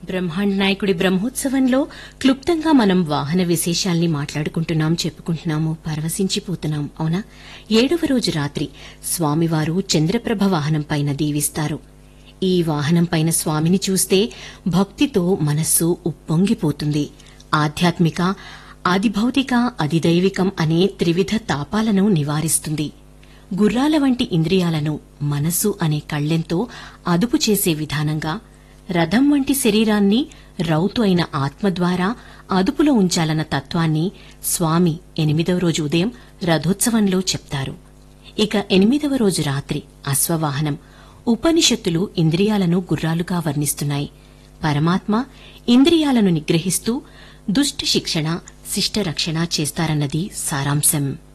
బ్రహ్మాండ నాయకుడి బ్రహ్మోత్సవంలో క్లుప్తంగా మనం వాహన విశేషాల్ని మాట్లాడుకుంటున్నాం చెప్పుకుంటున్నాము పరవశించిపోతున్నాం అవునా ఏడవ రోజు రాత్రి స్వామివారు చంద్రప్రభ వాహనం పైన దీవిస్తారు ఈ వాహనం పైన స్వామిని చూస్తే భక్తితో మనస్సు ఉప్పొంగిపోతుంది ఆధ్యాత్మిక ఆదిభౌతిక అధిదైవికం అనే త్రివిధ తాపాలను నివారిస్తుంది గుర్రాల వంటి ఇంద్రియాలను మనసు అనే కళ్ళెంతో అదుపు చేసే విధానంగా రథం వంటి శరీరాన్ని రౌతు అయిన ఆత్మ ద్వారా అదుపులో ఉంచాలన్న తత్వాన్ని స్వామి ఎనిమిదవ రోజు ఉదయం రథోత్సవంలో చెప్తారు ఇక ఎనిమిదవ రోజు రాత్రి అశ్వవాహనం ఉపనిషత్తులు ఇంద్రియాలను గుర్రాలుగా వర్ణిస్తున్నాయి పరమాత్మ ఇంద్రియాలను నిగ్రహిస్తూ దుష్ట శిక్షణ శిష్ట రక్షణ చేస్తారన్నది సారాంశం